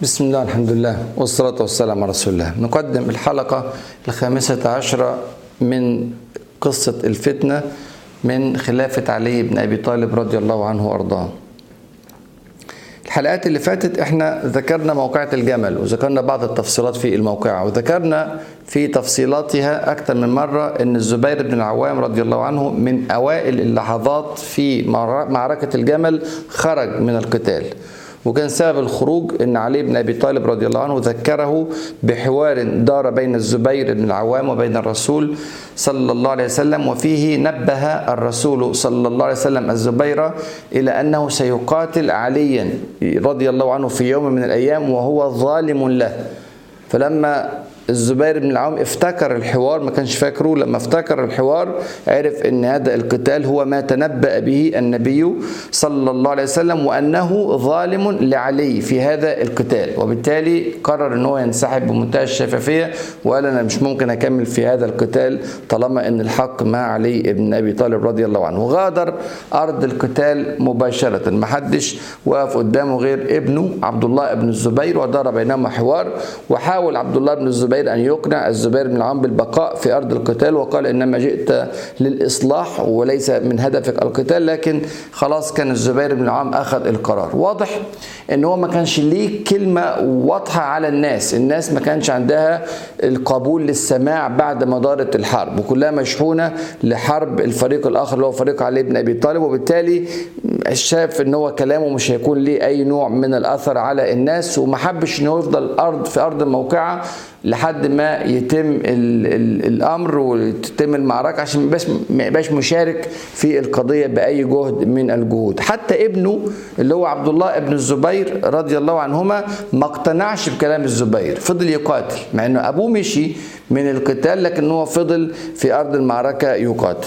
بسم الله الحمد لله والصلاة والسلام على رسول الله نقدم الحلقة الخامسة عشرة من قصة الفتنة من خلافة علي بن أبي طالب رضي الله عنه وأرضاه الحلقات اللي فاتت احنا ذكرنا موقعة الجمل وذكرنا بعض التفصيلات في الموقعة وذكرنا في تفصيلاتها أكثر من مرة أن الزبير بن العوام رضي الله عنه من أوائل اللحظات في معركة الجمل خرج من القتال وكان سبب الخروج ان علي بن ابي طالب رضي الله عنه ذكره بحوار دار بين الزبير بن العوام وبين الرسول صلى الله عليه وسلم وفيه نبه الرسول صلى الله عليه وسلم الزبير الى انه سيقاتل عليا رضي الله عنه في يوم من الايام وهو ظالم له فلما الزبير بن العوام افتكر الحوار ما كانش فاكره لما افتكر الحوار عرف ان هذا القتال هو ما تنبأ به النبي صلى الله عليه وسلم وانه ظالم لعلي في هذا القتال وبالتالي قرر ان هو ينسحب بمنتهى الشفافيه وقال انا مش ممكن اكمل في هذا القتال طالما ان الحق مع علي بن ابي طالب رضي الله عنه غادر ارض القتال مباشره ما حدش وقف قدامه غير ابنه عبد الله بن الزبير ودار بينهما حوار وحاول عبد الله بن الزبير الزبير أن يقنع الزبير بن العوام بالبقاء في أرض القتال وقال إنما جئت للإصلاح وليس من هدفك القتال لكن خلاص كان الزبير بن العوام أخذ القرار واضح إن هو ما كانش ليه كلمة واضحة على الناس الناس ما كانش عندها القبول للسماع بعد ما دارت الحرب وكلها مشحونة لحرب الفريق الآخر اللي هو فريق علي بن أبي طالب وبالتالي شاف إن هو كلامه مش هيكون ليه أي نوع من الأثر على الناس وما حبش إن هو يفضل الأرض في أرض الموقعة لحد ما يتم ال ال الامر وتتم المعركه عشان ما يبقاش ما يبقاش مشارك في القضيه باي جهد من الجهود حتى ابنه اللي هو عبد الله ابن الزبير رضي الله عنهما ما اقتنعش بكلام الزبير فضل يقاتل مع انه ابوه مشي من القتال لكن هو فضل في ارض المعركه يقاتل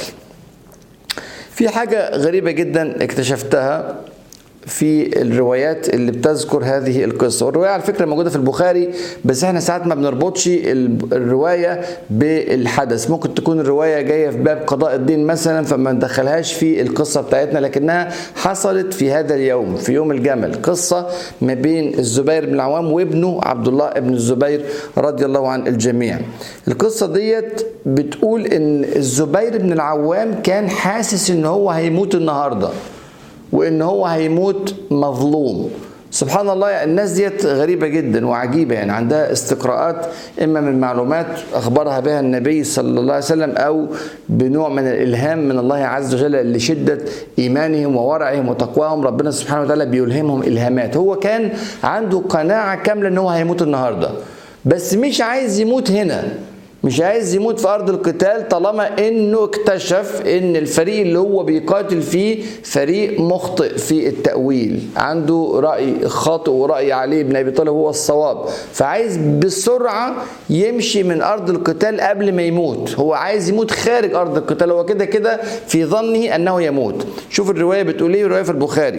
في حاجه غريبه جدا اكتشفتها في الروايات اللي بتذكر هذه القصه والروايه على فكره موجوده في البخاري بس احنا ساعات ما بنربطش الروايه بالحدث ممكن تكون الروايه جايه في باب قضاء الدين مثلا فما ندخلهاش في القصه بتاعتنا لكنها حصلت في هذا اليوم في يوم الجمل قصه ما بين الزبير بن العوام وابنه عبد الله بن الزبير رضي الله عن الجميع القصه ديت بتقول ان الزبير بن العوام كان حاسس ان هو هيموت النهارده وان هو هيموت مظلوم سبحان الله يعني الناس ديت غريبة جدا وعجيبة يعني عندها استقراءات إما من معلومات أخبرها بها النبي صلى الله عليه وسلم أو بنوع من الإلهام من الله عز وجل لشدة إيمانهم وورعهم وتقواهم ربنا سبحانه وتعالى بيلهمهم إلهامات هو كان عنده قناعة كاملة إن هو هيموت النهاردة بس مش عايز يموت هنا مش عايز يموت في ارض القتال طالما انه اكتشف ان الفريق اللي هو بيقاتل فيه فريق مخطئ في التاويل عنده راي خاطئ وراي علي بن ابي طالب هو الصواب فعايز بسرعه يمشي من ارض القتال قبل ما يموت هو عايز يموت خارج ارض القتال هو كده كده في ظنه انه يموت شوف الروايه بتقول ايه الروايه في البخاري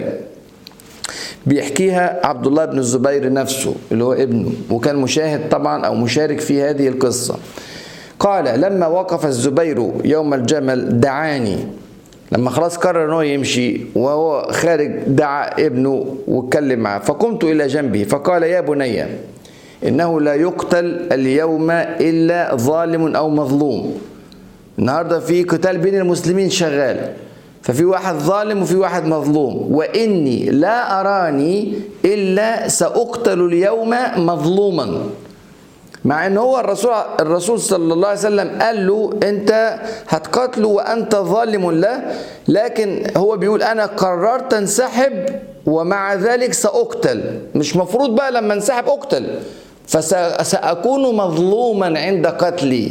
بيحكيها عبد الله بن الزبير نفسه اللي هو ابنه وكان مشاهد طبعا او مشارك في هذه القصه قال لما وقف الزبير يوم الجمل دعاني لما خلاص قرر انه يمشي وهو خارج دعا ابنه واتكلم معه فقمت الى جنبه فقال يا بني انه لا يقتل اليوم الا ظالم او مظلوم النهارده في قتال بين المسلمين شغال ففي واحد ظالم وفي واحد مظلوم واني لا اراني الا ساقتل اليوم مظلوما مع ان هو الرسول الرسول صلى الله عليه وسلم قال له انت هتقاتله وانت ظالم له لكن هو بيقول انا قررت انسحب ومع ذلك ساقتل مش مفروض بقى لما انسحب اقتل فساكون مظلوما عند قتلي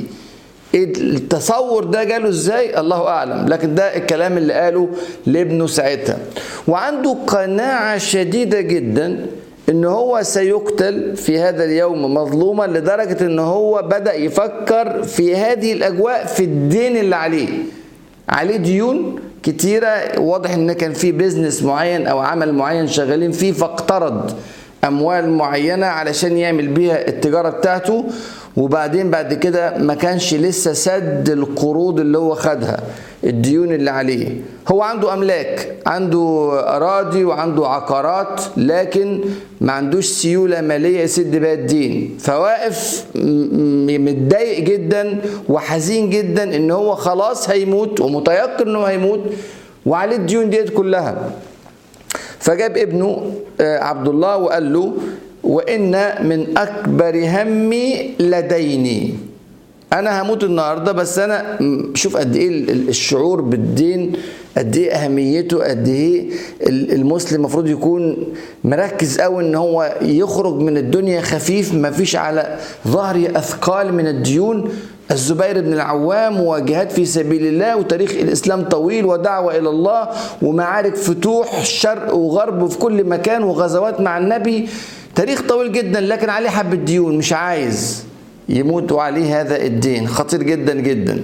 التصور ده جاله ازاي الله اعلم لكن ده الكلام اللي قاله لابنه ساعتها وعنده قناعه شديده جدا ان هو سيقتل في هذا اليوم مظلوما لدرجه ان هو بدا يفكر في هذه الاجواء في الدين اللي عليه عليه ديون كتيره واضح ان كان في بيزنس معين او عمل معين شغالين فيه فاقترض اموال معينه علشان يعمل بيها التجاره بتاعته وبعدين بعد كده ما كانش لسه سد القروض اللي هو خدها الديون اللي عليه هو عنده املاك عنده اراضي وعنده عقارات لكن ما عندوش سيوله ماليه يسد بيها الدين فواقف متضايق جدا وحزين جدا ان هو خلاص هيموت ومتيقن انه هيموت وعليه الديون ديت كلها فجاب ابنه عبد الله وقال له وإن من أكبر همي لديني أنا هموت النهاردة بس أنا شوف قد إيه الشعور بالدين قد إيه أهميته قد إيه المسلم المفروض يكون مركز قوي إن هو يخرج من الدنيا خفيف ما فيش على ظهره أثقال من الديون الزبير بن العوام وجهاد في سبيل الله وتاريخ الإسلام طويل ودعوة إلى الله ومعارك فتوح شرق وغرب في كل مكان وغزوات مع النبي تاريخ طويل جدا لكن عليه حبة ديون مش عايز يموت عليه هذا الدين خطير جدا جدا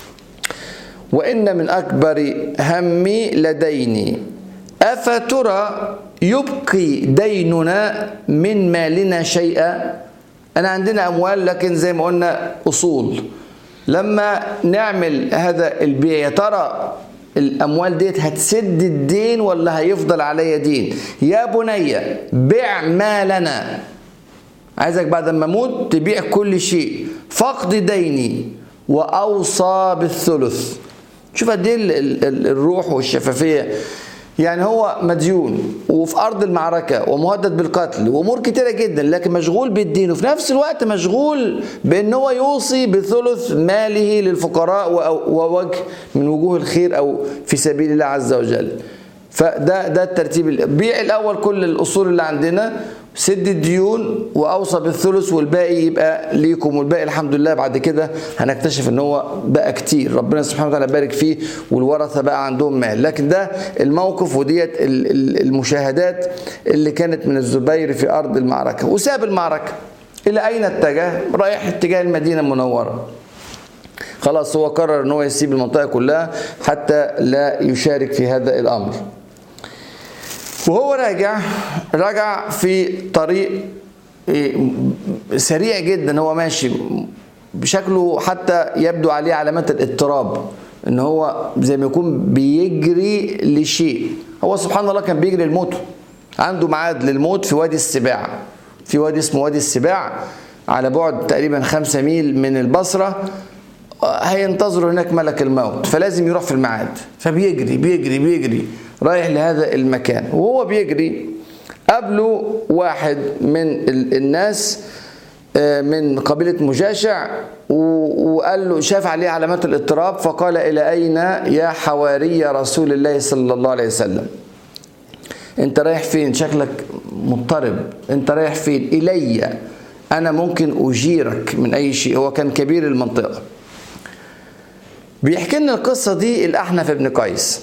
وإن من أكبر همي لديني أفترى يبقي ديننا من مالنا شيئا أنا عندنا أموال لكن زي ما قلنا أصول لما نعمل هذا البيع يا ترى الاموال ديت هتسد الدين ولا هيفضل عليا دين يا بني بع مالنا عايزك بعد ما اموت تبيع كل شيء فقد ديني واوصى بالثلث شوف قد ايه الروح والشفافيه يعني هو مديون وفي ارض المعركه ومهدد بالقتل وامور كتيره جدا لكن مشغول بالدين وفي نفس الوقت مشغول بان هو يوصي بثلث ماله للفقراء ووجه من وجوه الخير او في سبيل الله عز وجل فده ده الترتيب بيع الاول كل الاصول اللي عندنا سد الديون واوصى بالثلث والباقي يبقى ليكم والباقي الحمد لله بعد كده هنكتشف ان هو بقى كتير ربنا سبحانه وتعالى بارك فيه والورثه بقى عندهم مال لكن ده الموقف وديت المشاهدات اللي كانت من الزبير في ارض المعركه وساب المعركه الى اين اتجه رايح اتجاه المدينه المنوره خلاص هو قرر ان هو يسيب المنطقه كلها حتى لا يشارك في هذا الامر وهو راجع رجع في طريق سريع جدا هو ماشي بشكله حتى يبدو عليه علامات الاضطراب ان هو زي ما يكون بيجري لشيء هو سبحان الله كان بيجري الموت عنده ميعاد للموت في وادي السباع في وادي اسمه وادي السباع على بعد تقريبا خمسة ميل من البصرة هينتظر هناك ملك الموت فلازم يروح في الميعاد فبيجري بيجري بيجري رايح لهذا المكان وهو بيجري قابله واحد من الناس من قبيلة مجاشع وقال له شاف عليه علامات الاضطراب فقال إلى أين يا حواري رسول الله صلى الله عليه وسلم انت رايح فين شكلك مضطرب انت رايح فين إلي أنا ممكن أجيرك من أي شيء هو كان كبير المنطقة بيحكي لنا القصة دي الأحنف بن قيس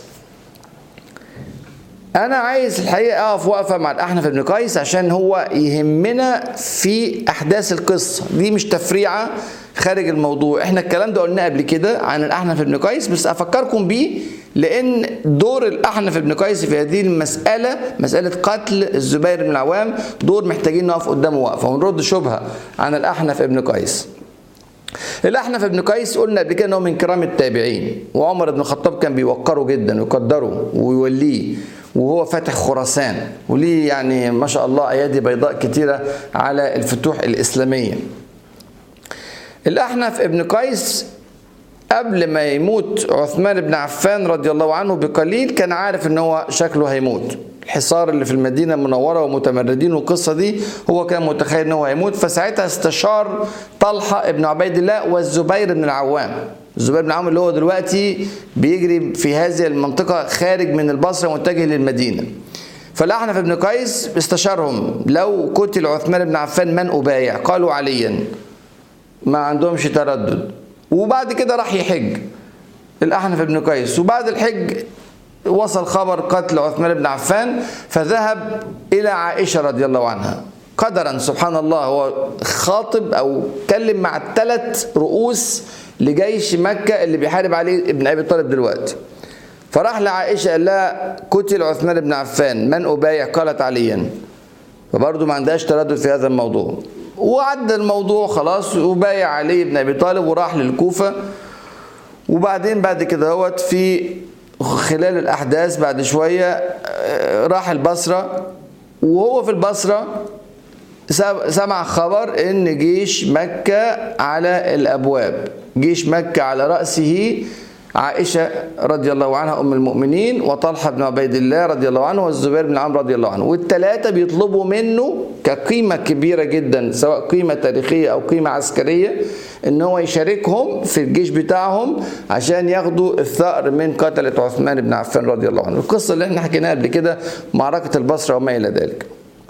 انا عايز الحقيقه اقف وقفه مع الاحنف بن قيس عشان هو يهمنا في احداث القصه دي مش تفريعه خارج الموضوع احنا الكلام ده قلناه قبل كده عن الاحنف بن قيس بس افكركم بيه لان دور الاحنف بن قيس في هذه المساله مساله قتل الزبير بن العوام دور محتاجين نقف قدامه وقفه ونرد شبهه عن الاحنف بن قيس الأحنف بن قيس قلنا قبل كده إن هو من كرام التابعين وعمر بن الخطاب كان بيوقره جدا ويقدره ويوليه وهو فاتح خراسان وليه يعني ما شاء الله ايادي بيضاء كتيره على الفتوح الاسلاميه. الاحنف ابن قيس قبل ما يموت عثمان بن عفان رضي الله عنه بقليل كان عارف ان هو شكله هيموت. الحصار اللي في المدينة المنورة ومتمردين والقصة دي هو كان متخيل ان هو هيموت فساعتها استشار طلحة ابن عبيد الله والزبير بن العوام الزبير بن عمرو اللي هو دلوقتي بيجري في هذه المنطقة خارج من البصرة متجه للمدينة فالأحنف بن قيس استشارهم لو قتل عثمان بن عفان من أبايع قالوا عليا ما عندهمش تردد وبعد كده راح يحج الأحنف بن قيس وبعد الحج وصل خبر قتل عثمان بن عفان فذهب إلى عائشة رضي الله عنها قدرا سبحان الله هو خاطب أو كلم مع الثلاث رؤوس لجيش مكة اللي بيحارب عليه ابن أبي طالب دلوقتي فراح لعائشة قال لها قتل عثمان بن عفان من أبايع قالت عليا فبرضه ما عندهاش تردد في هذا الموضوع وعدى الموضوع خلاص وبايع علي بن ابي طالب وراح للكوفه وبعدين بعد كده هوت في خلال الاحداث بعد شويه آه، راح البصره وهو في البصره سمع خبر ان جيش مكه على الابواب جيش مكه على راسه عائشة رضي الله عنها أم المؤمنين وطلحة بن عبيد الله رضي الله عنه والزبير بن عمرو رضي الله عنه والثلاثة بيطلبوا منه كقيمة كبيرة جدا سواء قيمة تاريخية أو قيمة عسكرية إن هو يشاركهم في الجيش بتاعهم عشان ياخدوا الثأر من قتلة عثمان بن عفان رضي الله عنه القصة اللي احنا حكيناها قبل كده معركة البصرة وما إلى ذلك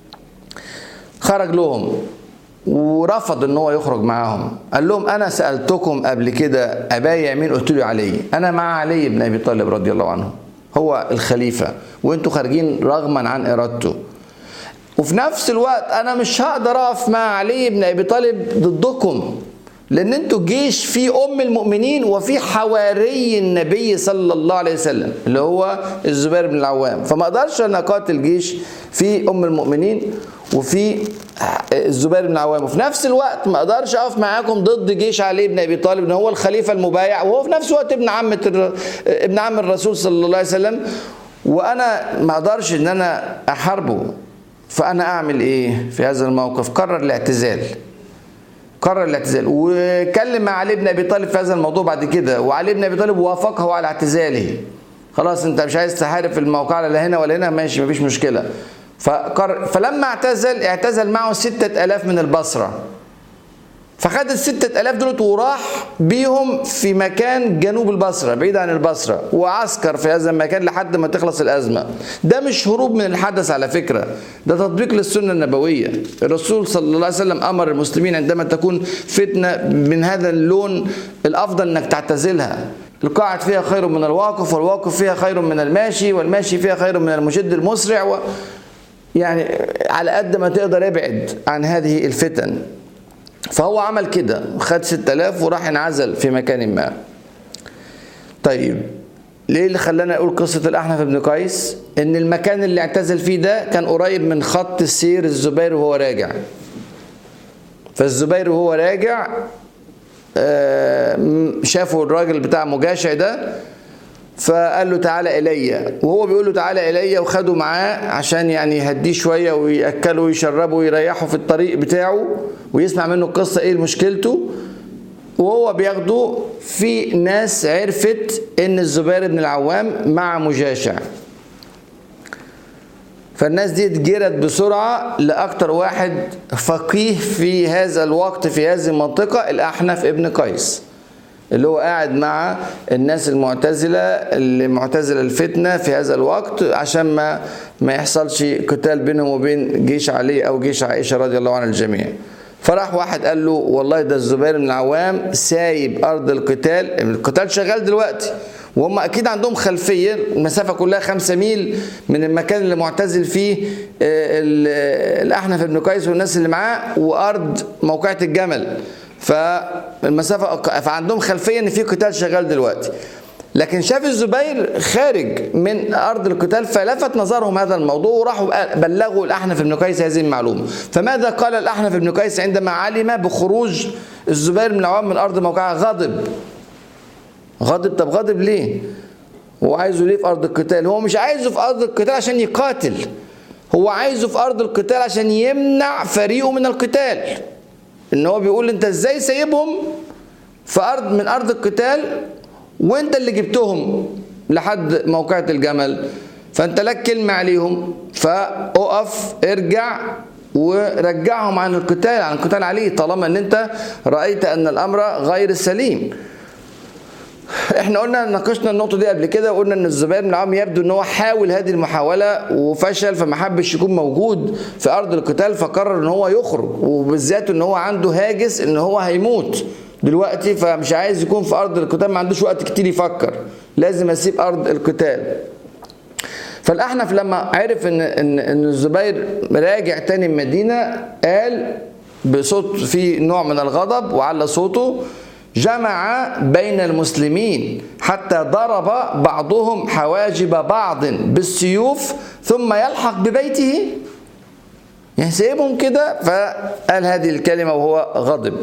خرج لهم ورفض ان هو يخرج معاهم قال لهم انا سالتكم قبل كده ابايع مين قلت له علي انا مع علي بن ابي طالب رضي الله عنه هو الخليفه وانتوا خارجين رغما عن ارادته وفي نفس الوقت انا مش هقدر اقف مع علي بن ابي طالب ضدكم لان انتوا جيش في ام المؤمنين وفي حواري النبي صلى الله عليه وسلم اللي هو الزبير بن العوام فما اقدرش انا اقاتل جيش في ام المؤمنين وفي الزبير بن العوام وفي نفس الوقت ما اقدرش اقف معاكم ضد جيش علي بن ابي طالب ان هو الخليفه المبايع وهو في نفس الوقت ابن عمه ابن عم الرسول صلى الله عليه وسلم وانا ما اقدرش ان انا احاربه فانا اعمل ايه في هذا الموقف قرر الاعتزال قرر الاعتزال وكلم مع علي بن ابي طالب في هذا الموضوع بعد كده وعلي بن ابي طالب وافقه على اعتزاله خلاص انت مش عايز تحارب في الموقع لا هنا ولا هنا ماشي مفيش مشكله فقر... فلما اعتزل اعتزل معه ستة ألاف من البصرة فخد الستة ألاف دولت وراح بيهم في مكان جنوب البصرة بعيد عن البصرة وعسكر في هذا المكان لحد ما تخلص الأزمة ده مش هروب من الحدث على فكرة ده تطبيق للسنة النبوية الرسول صلى الله عليه وسلم أمر المسلمين عندما تكون فتنة من هذا اللون الأفضل أنك تعتزلها القاعد فيها خير من الواقف والواقف فيها خير من الماشي والماشي فيها خير من المشد المسرع و... يعني على قد ما تقدر ابعد عن هذه الفتن فهو عمل كده خد 6000 وراح انعزل في مكان ما طيب ليه اللي خلانا نقول قصة الأحنف بن قيس إن المكان اللي اعتزل فيه ده كان قريب من خط السير الزبير وهو راجع فالزبير وهو راجع شافوا الراجل بتاع مجاشع ده فقال له تعالى الي وهو بيقول له تعالى الي وخده معاه عشان يعني يهديه شويه وياكله ويشربه ويريحه في الطريق بتاعه ويسمع منه القصه ايه مشكلته وهو بياخده في ناس عرفت ان الزبير بن العوام مع مجاشع فالناس دي جرت بسرعة لأكتر واحد فقيه في هذا الوقت في هذه المنطقة الأحنف ابن قيس اللي هو قاعد مع الناس المعتزلة اللي معتزلة الفتنة في هذا الوقت عشان ما ما يحصلش قتال بينهم وبين جيش علي أو جيش عائشة رضي الله عن الجميع فراح واحد قال له والله ده الزبير بن العوام سايب أرض القتال القتال شغال دلوقتي وهم أكيد عندهم خلفية المسافة كلها خمسة ميل من المكان اللي معتزل فيه الأحنف بن قيس والناس اللي معاه وأرض موقعة الجمل فالمسافة فعندهم خلفية ان في قتال شغال دلوقتي لكن شاف الزبير خارج من ارض القتال فلفت نظرهم هذا الموضوع وراحوا بلغوا الاحنف بن قيس هذه المعلومه فماذا قال الاحنف بن قيس عندما علم بخروج الزبير بن العوام من ارض موقعه غضب غضب طب غضب ليه هو عايزه ليه في ارض القتال هو مش عايزه في ارض القتال عشان يقاتل هو عايزه في ارض القتال عشان يمنع فريقه من القتال ان هو بيقول انت ازاي سايبهم في ارض من ارض القتال وانت اللي جبتهم لحد موقعة الجمل فانت لك كلمة عليهم فاقف ارجع ورجعهم عن القتال عن القتال عليه طالما ان انت رأيت ان الامر غير سليم احنا قلنا ناقشنا النقطه دي قبل كده وقلنا ان الزبير بن العوام يبدو ان هو حاول هذه المحاوله وفشل فما حبش يكون موجود في ارض القتال فقرر ان هو يخرج وبالذات ان هو عنده هاجس ان هو هيموت دلوقتي فمش عايز يكون في ارض القتال ما عندوش وقت كتير يفكر لازم اسيب ارض القتال فالاحنف لما عرف ان ان ان الزبير راجع تاني المدينه قال بصوت في نوع من الغضب وعلى صوته جمع بين المسلمين حتى ضرب بعضهم حواجب بعض بالسيوف ثم يلحق ببيته يعني سايبهم كده فقال هذه الكلمة وهو غضب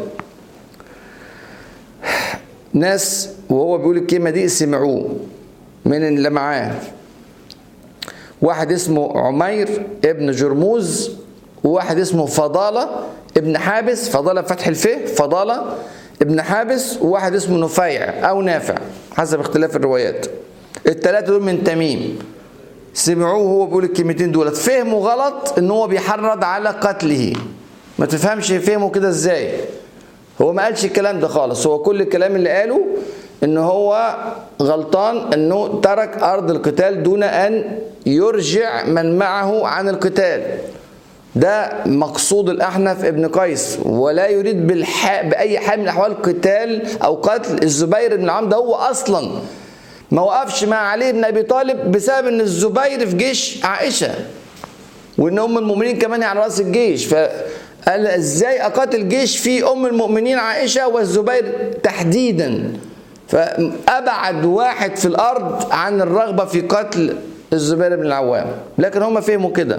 ناس وهو بيقول الكلمة دي سمعوه من اللي معاه واحد اسمه عمير ابن جرموز وواحد اسمه فضالة ابن حابس فضالة فتح الفه فضالة ابن حابس وواحد اسمه نفيع أو نافع حسب اختلاف الروايات الثلاثة دول من تميم سمعوه وهو بيقول الكلمتين دولت فهموا غلط ان هو بيحرض على قتله ما تفهمش فهموا كده ازاي هو ما قالش الكلام ده خالص هو كل الكلام اللي قاله ان هو غلطان انه ترك ارض القتال دون ان يرجع من معه عن القتال ده مقصود الاحنف ابن قيس ولا يريد بالح... باي حال من الاحوال قتال او قتل الزبير بن العام ده هو اصلا ما وقفش مع علي بن ابي طالب بسبب ان الزبير في جيش عائشه وان ام المؤمنين كمان على راس الجيش فقال ازاي اقاتل جيش فيه ام المؤمنين عائشه والزبير تحديدا فابعد واحد في الارض عن الرغبه في قتل الزبير بن العوام لكن هم فهموا كده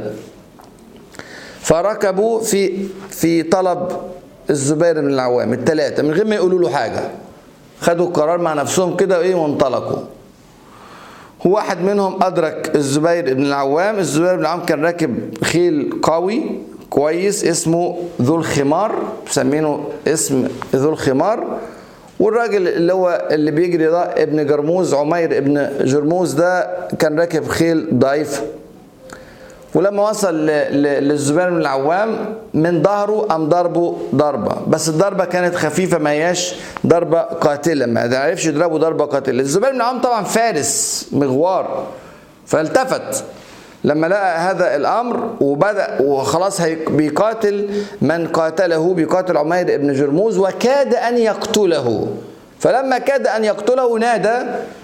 فركبوا في في طلب الزبير بن العوام الثلاثه من غير ما يقولوا له حاجه خدوا القرار مع نفسهم كده وايه وانطلقوا واحد منهم أدرك الزبير بن العوام الزبير بن العوام كان راكب خيل قوي كويس اسمه ذو الخمار مسمينه اسم ذو الخمار والراجل اللي هو اللي بيجري ده ابن جرموز عمير ابن جرموز ده كان راكب خيل ضعيف ولما وصل للزبير بن العوام من ظهره قام ضربه ضربه بس الضربه كانت خفيفه ما هياش ضربه قاتله ما عرفش يضربه ضربه قاتله الزبير بن العوام طبعا فارس مغوار فالتفت لما لقى هذا الامر وبدا وخلاص بيقاتل من قاتله بيقاتل عمير بن جرموز وكاد ان يقتله فلما كاد ان يقتله نادى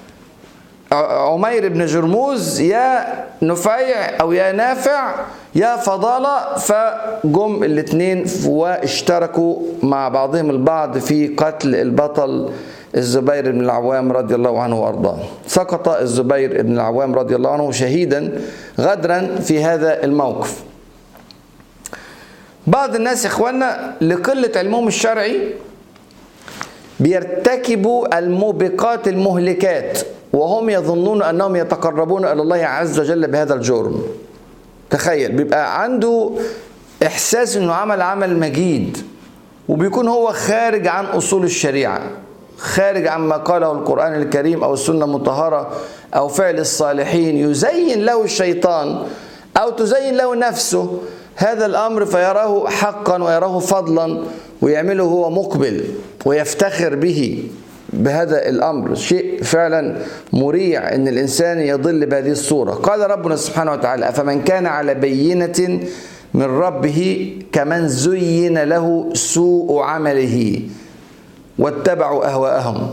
عمير بن جرموز يا نفيع او يا نافع يا فضالة فجم الاثنين واشتركوا مع بعضهم البعض في قتل البطل الزبير بن العوام رضي الله عنه وارضاه سقط الزبير بن العوام رضي الله عنه شهيدا غدرا في هذا الموقف بعض الناس اخواننا لقلة علمهم الشرعي بيرتكبوا الموبقات المهلكات وهم يظنون انهم يتقربون الى الله عز وجل بهذا الجرم تخيل بيبقى عنده احساس انه عمل عمل مجيد وبيكون هو خارج عن اصول الشريعه خارج عما قاله القران الكريم او السنه المطهره او فعل الصالحين يزين له الشيطان او تزين له نفسه هذا الامر فيراه حقا ويراه فضلا ويعمله هو مقبل ويفتخر به بهذا الامر شيء فعلا مريع ان الانسان يضل بهذه الصوره قال ربنا سبحانه وتعالى افمن كان على بينه من ربه كمن زين له سوء عمله واتبعوا اهواءهم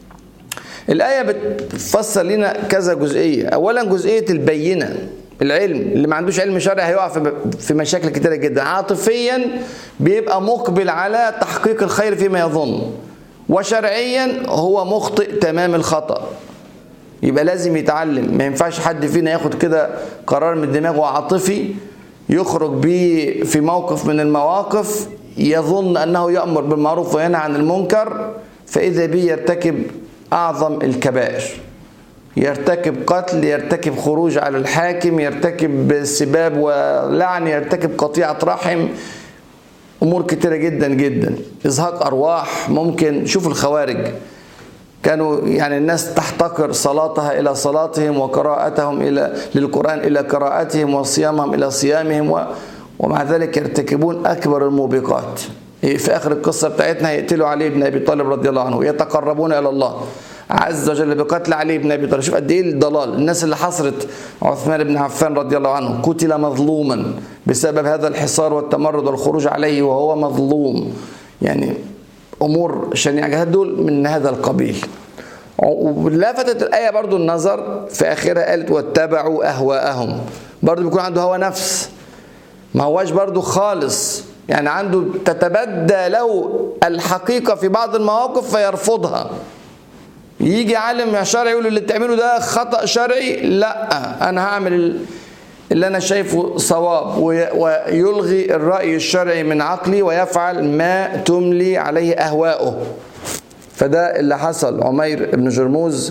الايه بتفسر لنا كذا جزئيه اولا جزئيه البينه العلم اللي ما عندوش علم شرعي هيقع في مشاكل كتيره جدا عاطفيا بيبقى مقبل على تحقيق الخير فيما يظن وشرعيا هو مخطئ تمام الخطأ يبقى لازم يتعلم ما ينفعش حد فينا ياخد كده قرار من دماغه عاطفي يخرج بيه في موقف من المواقف يظن أنه يأمر بالمعروف وينهى عن المنكر فإذا به يرتكب أعظم الكبائر يرتكب قتل يرتكب خروج على الحاكم يرتكب سباب ولعن يرتكب قطيعة رحم امور كتيره جدا جدا ازهاق ارواح ممكن شوف الخوارج كانوا يعني الناس تحتقر صلاتها الى صلاتهم وقراءتهم الى للقران الى قراءتهم وصيامهم الى صيامهم ومع ذلك يرتكبون اكبر الموبقات في اخر القصه بتاعتنا يقتلوا علي بن ابي طالب رضي الله عنه يتقربون الى الله عز وجل بقتل علي بن ابي طالب شوف قد ايه الضلال الناس اللي حصرت عثمان بن عفان رضي الله عنه قتل مظلوما بسبب هذا الحصار والتمرد والخروج عليه وهو مظلوم يعني امور شنيعه دول من هذا القبيل ولفتت الايه برضو النظر في اخرها قالت واتبعوا اهواءهم برضو بيكون عنده هوى نفس ما هواش برضو خالص يعني عنده تتبدى له الحقيقه في بعض المواقف فيرفضها يجي عالم شرعي يقول اللي بتعمله ده خطأ شرعي لا انا هعمل اللي أنا شايفه صواب ويلغي الرأي الشرعي من عقلي ويفعل ما تملي عليه أهواؤه فده اللي حصل عمير بن جرموز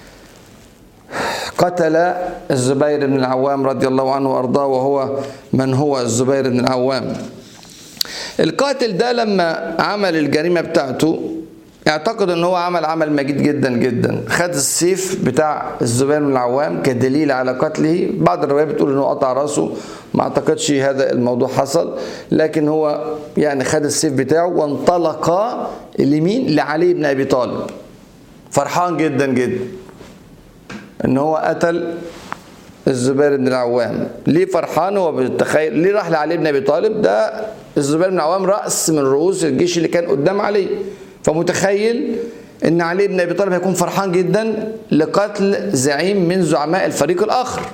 قتل الزبير بن العوام رضي الله عنه وارضاه وهو من هو الزبير بن العوام القاتل ده لما عمل الجريمه بتاعته اعتقد ان هو عمل عمل مجيد جدا جدا خد السيف بتاع الزبير بن العوام كدليل على قتله بعض الروايات بتقول انه قطع راسه ما اعتقدش هذا الموضوع حصل لكن هو يعني خد السيف بتاعه وانطلق لمين لعلي بن ابي طالب فرحان جدا جدا ان هو قتل الزبير بن العوام ليه فرحان هو بيتخيل ليه راح لعلي بن ابي طالب ده الزبير بن العوام راس من رؤوس الجيش اللي كان قدام علي فمتخيل ان علي بن ابي طالب هيكون فرحان جدا لقتل زعيم من زعماء الفريق الاخر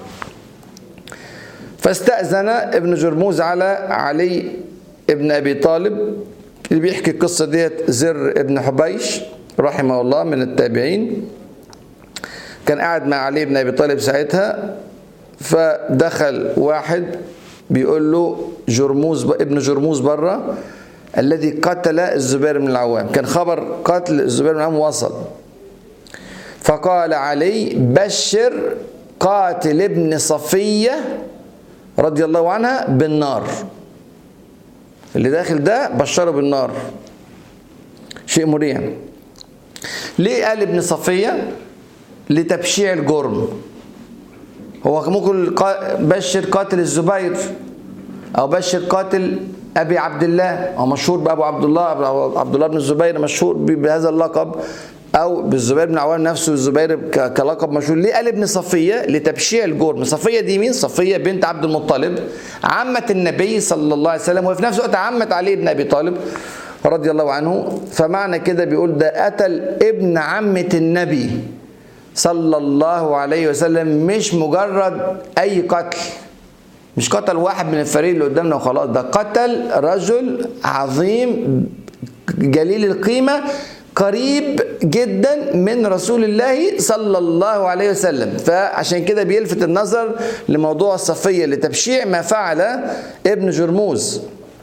فاستأذن ابن جرموز على علي ابن ابي طالب اللي بيحكي القصه ديت زر ابن حبيش رحمه الله من التابعين كان قاعد مع علي بن ابي طالب ساعتها فدخل واحد بيقول له جرموز ابن جرموز بره الذي قتل الزبير بن العوام كان خبر قتل الزبير بن العوام وصل فقال علي بشر قاتل ابن صفية رضي الله عنها بالنار اللي داخل ده بشره بالنار شيء مريع ليه قال ابن صفية لتبشيع الجرم هو ممكن بشر قاتل الزبير او بشر قاتل ابي عبد الله هو مشهور بابو عبد الله عبد الله بن الزبير مشهور بهذا اللقب او بالزبير بن عوام نفسه الزبير كلقب مشهور ليه قال ابن صفيه لتبشيع الجرم صفيه دي مين صفيه بنت عبد المطلب عمه النبي صلى الله عليه وسلم وفي نفس الوقت عمه علي بن ابي طالب رضي الله عنه فمعنى كده بيقول ده قتل ابن عمه النبي صلى الله عليه وسلم مش مجرد اي قتل مش قتل واحد من الفريق اللي قدامنا وخلاص ده قتل رجل عظيم جليل القيمه قريب جدا من رسول الله صلى الله عليه وسلم فعشان كده بيلفت النظر لموضوع الصفيه لتبشيع ما فعل ابن جرموز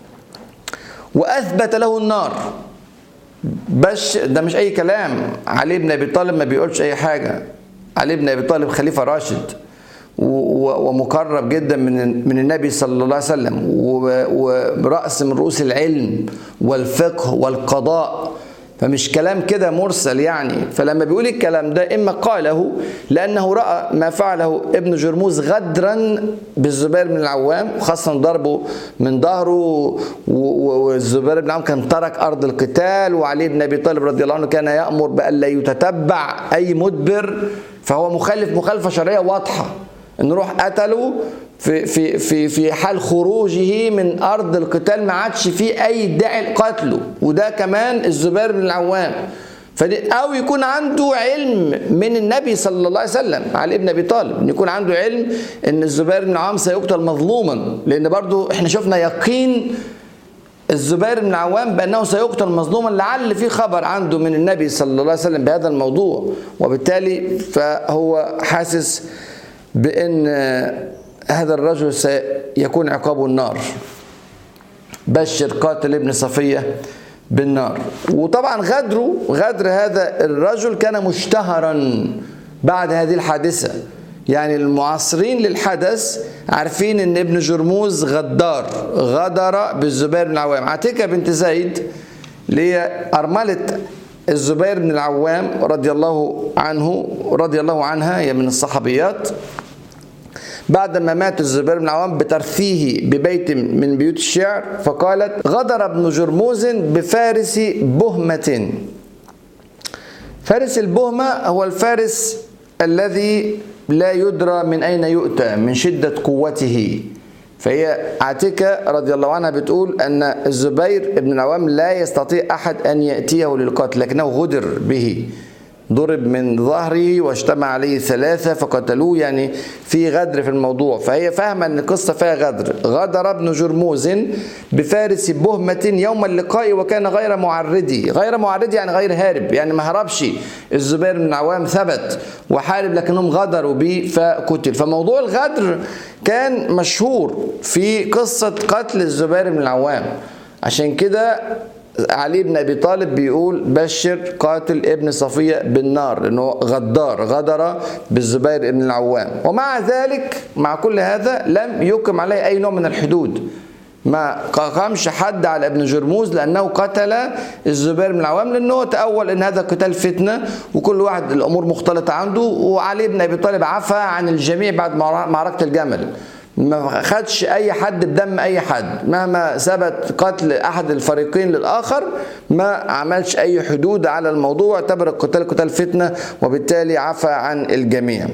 واثبت له النار بش ده مش اي كلام علي بن ابي طالب ما بيقولش اي حاجه علي بن ابي طالب خليفه راشد ومقرب جدا من من النبي صلى الله عليه وسلم ورأس من رؤوس العلم والفقه والقضاء فمش كلام كده مرسل يعني فلما بيقول الكلام ده اما قاله لانه راى ما فعله ابن جرموز غدرا بالزبير بن العوام خاصه ضربه من ظهره والزبير بن العوام كان ترك ارض القتال وعلي بن ابي طالب رضي الله عنه كان يامر بالا يتتبع اي مدبر فهو مخالف مخالفه شرعيه واضحه ان روح قتله في في في في حال خروجه من ارض القتال ما عادش فيه اي داعي لقتله وده كمان الزبير بن العوام فدي او يكون عنده علم من النبي صلى الله عليه وسلم علي بن ابي طالب ان يكون عنده علم ان الزبير بن العوام سيقتل مظلوما لان برضو احنا شفنا يقين الزبير بن العوام بانه سيقتل مظلوما لعل في خبر عنده من النبي صلى الله عليه وسلم بهذا الموضوع وبالتالي فهو حاسس بان هذا الرجل سيكون عقابه النار بشر قاتل ابن صفية بالنار وطبعا غدره غدر هذا الرجل كان مشتهرا بعد هذه الحادثة يعني المعاصرين للحدث عارفين ان ابن جرموز غدار غدر بالزبير بن العوام عتيكة بنت زيد اللي هي أرملة الزبير بن العوام رضي الله عنه رضي الله عنها هي من الصحابيات بعد ما مات الزبير بن العوام بترثيه ببيت من بيوت الشعر فقالت غدر ابن جرموز بفارس بهمة فارس البهمة هو الفارس الذي لا يدرى من أين يؤتى من شدة قوته فهي عاتكة رضي الله عنها بتقول أن الزبير بن العوام لا يستطيع أحد أن يأتيه للقتل لكنه غدر به ضرب من ظهره واجتمع عليه ثلاثة فقتلوه يعني في غدر في الموضوع فهي فاهمة أن القصة فيها غدر غدر ابن جرموز بفارس بهمة يوم اللقاء وكان غير معردي غير معردي يعني غير هارب يعني ما هربش الزبير بن العوام ثبت وحارب لكنهم غدروا به فقتل فموضوع الغدر كان مشهور في قصة قتل الزبير بن العوام عشان كده علي بن ابي طالب بيقول بشر قاتل ابن صفيه بالنار لانه غدار غدر بالزبير بن العوام ومع ذلك مع كل هذا لم يقم عليه اي نوع من الحدود ما قامش حد على ابن جرموز لانه قتل الزبير بن العوام لانه تاول ان هذا قتال فتنه وكل واحد الامور مختلطه عنده وعلي بن ابي طالب عفى عن الجميع بعد معركه الجمل ما خدش اي حد بدم اي حد مهما ثبت قتل احد الفريقين للاخر ما عملش اي حدود على الموضوع اعتبر القتال قتال فتنه وبالتالي عفى عن الجميع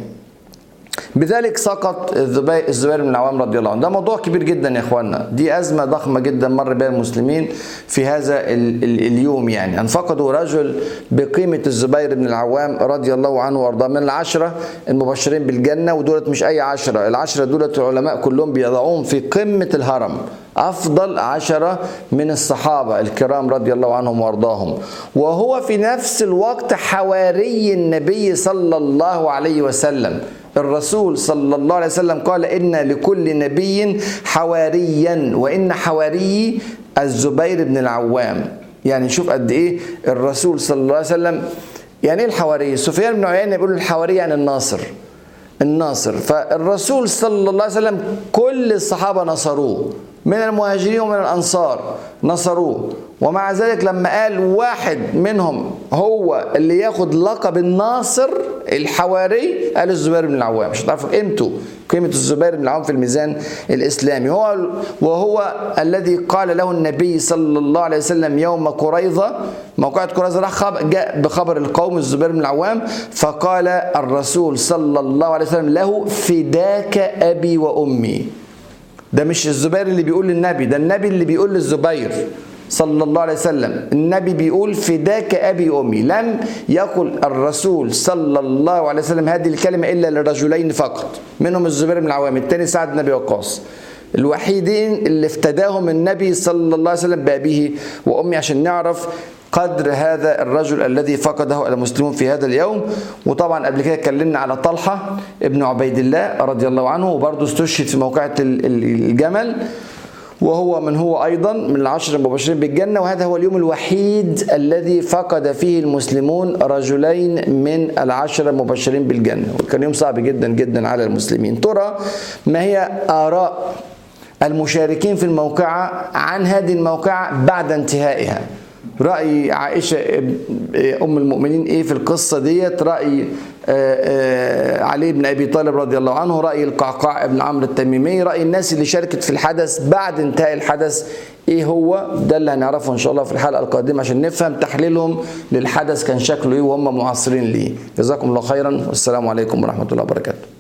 بذلك سقط الزبير بن العوام رضي الله عنه ده موضوع كبير جدا يا اخوانا دي ازمه ضخمه جدا مر بها المسلمين في هذا ال ال اليوم يعني ان فقدوا رجل بقيمه الزبير بن العوام رضي الله عنه وارضاه من العشره المبشرين بالجنه ودولت مش اي عشره العشره دولت العلماء كلهم بيضعوهم في قمه الهرم أفضل عشرة من الصحابة الكرام رضي الله عنهم وأرضاهم وهو في نفس الوقت حواري النبي صلى الله عليه وسلم الرسول صلى الله عليه وسلم قال إن لكل نبي حواريا وإن حواري الزبير بن العوام يعني شوف قد إيه الرسول صلى الله عليه وسلم يعني إيه الحواري سفيان بن عيينة بيقول الحواري يعني الناصر الناصر فالرسول صلى الله عليه وسلم كل الصحابة نصروه من المهاجرين ومن الأنصار نصروه ومع ذلك لما قال واحد منهم هو اللي ياخد لقب الناصر الحواري قال الزبير بن العوام مش هتعرفوا قيمته قيمة الزبير بن العوام في الميزان الإسلامي هو وهو الذي قال له النبي صلى الله عليه وسلم يوم قريظة موقعة قريظة راح خب... جاء بخبر القوم الزبير بن العوام فقال الرسول صلى الله عليه وسلم له فداك أبي وأمي ده مش الزبير اللي بيقول للنبي ده النبي اللي بيقول للزبير صلى الله عليه وسلم النبي بيقول فداك أبي أمي لم يقل الرسول صلى الله عليه وسلم هذه الكلمة إلا لرجلين فقط منهم الزبير بن العوام الثاني سعد بن أبي وقاص الوحيدين اللي افتداهم النبي صلى الله عليه وسلم بأبيه وأمي عشان نعرف قدر هذا الرجل الذي فقده المسلمون في هذا اليوم وطبعا قبل كده اتكلمنا على طلحة ابن عبيد الله رضي الله عنه وبرضه استشهد في موقعة الجمل وهو من هو أيضا من العشر المبشرين بالجنة وهذا هو اليوم الوحيد الذي فقد فيه المسلمون رجلين من العشر المبشرين بالجنة وكان يوم صعب جدا جدا على المسلمين ترى ما هي آراء المشاركين في الموقعة عن هذه الموقعة بعد انتهائها رأي عائشة أم المؤمنين إيه في القصة ديت رأي علي بن أبي طالب رضي الله عنه رأي القعقاع بن عمرو التميمي رأي الناس اللي شاركت في الحدث بعد انتهاء الحدث إيه هو ده اللي هنعرفه إن شاء الله في الحلقة القادمة عشان نفهم تحليلهم للحدث كان شكله إيه وهم معاصرين ليه جزاكم الله خيرا والسلام عليكم ورحمة الله وبركاته